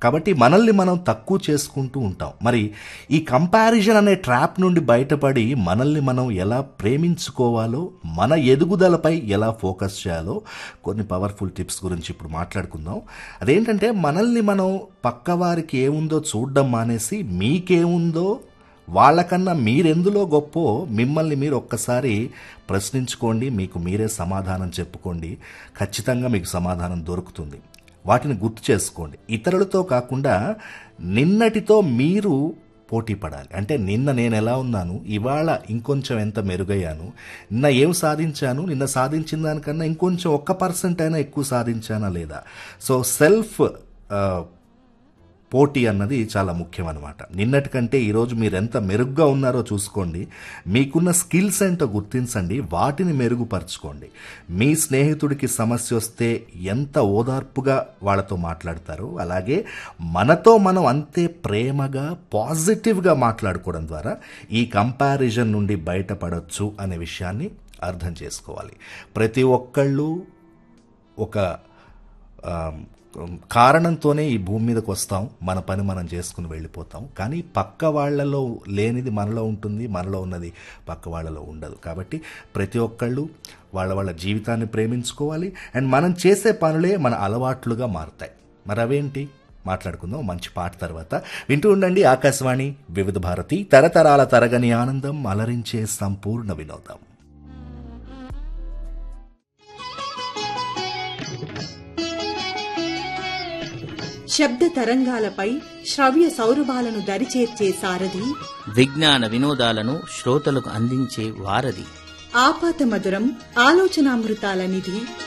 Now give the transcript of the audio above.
కాబట్టి మనల్ని మనం తక్కువ చేసుకుంటూ ఉంటాం మరి ఈ కంపారిజన్ అనే ట్రాప్ నుండి బయటపడి మనల్ని మనం ఎలా ప్రేమించుకోవాలో మన ఎదుగుదలపై ఎలా ఫోకస్ చేయాలో కొన్ని పవర్ఫుల్ టిప్స్ గురించి ఇప్పుడు మాట్లాడుకుందాం అదేంటంటే మనల్ని మనం పక్కవారికి ఏముందో చూడడం మానేసి మీకేముందో వాళ్ళకన్నా మీరెందులో గొప్పో మిమ్మల్ని మీరు ఒక్కసారి ప్రశ్నించుకోండి మీకు మీరే సమాధానం చెప్పుకోండి ఖచ్చితంగా మీకు సమాధానం దొరుకుతుంది వాటిని గుర్తు చేసుకోండి ఇతరులతో కాకుండా నిన్నటితో మీరు పోటీ పడాలి అంటే నిన్న నేను ఎలా ఉన్నాను ఇవాళ ఇంకొంచెం ఎంత మెరుగయ్యాను నిన్న ఏం సాధించాను నిన్న సాధించిన దానికన్నా ఇంకొంచెం ఒక్క పర్సెంట్ అయినా ఎక్కువ సాధించానా లేదా సో సెల్ఫ్ పోటీ అన్నది చాలా ముఖ్యం అనమాట నిన్నటికంటే ఈరోజు మీరు ఎంత మెరుగ్గా ఉన్నారో చూసుకోండి మీకున్న స్కిల్స్ ఏంటో గుర్తించండి వాటిని మెరుగుపరచుకోండి మీ స్నేహితుడికి సమస్య వస్తే ఎంత ఓదార్పుగా వాళ్ళతో మాట్లాడతారో అలాగే మనతో మనం అంతే ప్రేమగా పాజిటివ్గా మాట్లాడుకోవడం ద్వారా ఈ కంపారిజన్ నుండి బయటపడవచ్చు అనే విషయాన్ని అర్థం చేసుకోవాలి ప్రతి ఒక్కళ్ళు ఒక ఆ, కారణంతోనే ఈ భూమి మీదకి వస్తాం మన పని మనం చేసుకుని వెళ్ళిపోతాం కానీ పక్క వాళ్ళలో లేనిది మనలో ఉంటుంది మనలో ఉన్నది పక్క వాళ్ళలో ఉండదు కాబట్టి ప్రతి ఒక్కళ్ళు వాళ్ళ వాళ్ళ జీవితాన్ని ప్రేమించుకోవాలి అండ్ మనం చేసే పనులే మన అలవాట్లుగా మారుతాయి మరి అవేంటి మాట్లాడుకుందాం మంచి పాట తర్వాత వింటూ ఉండండి ఆకాశవాణి వివిధ భారతి తరతరాల తరగని ఆనందం అలరించే సంపూర్ణ వినోదం శబ్ద తరంగాలపై శ్రవ్య సౌరభాలను దరిచేర్చే సారథి విజ్ఞాన వినోదాలను శ్రోతలకు అందించే వారధి ఆపాత మధురం ఆలోచనామృతాల నిధి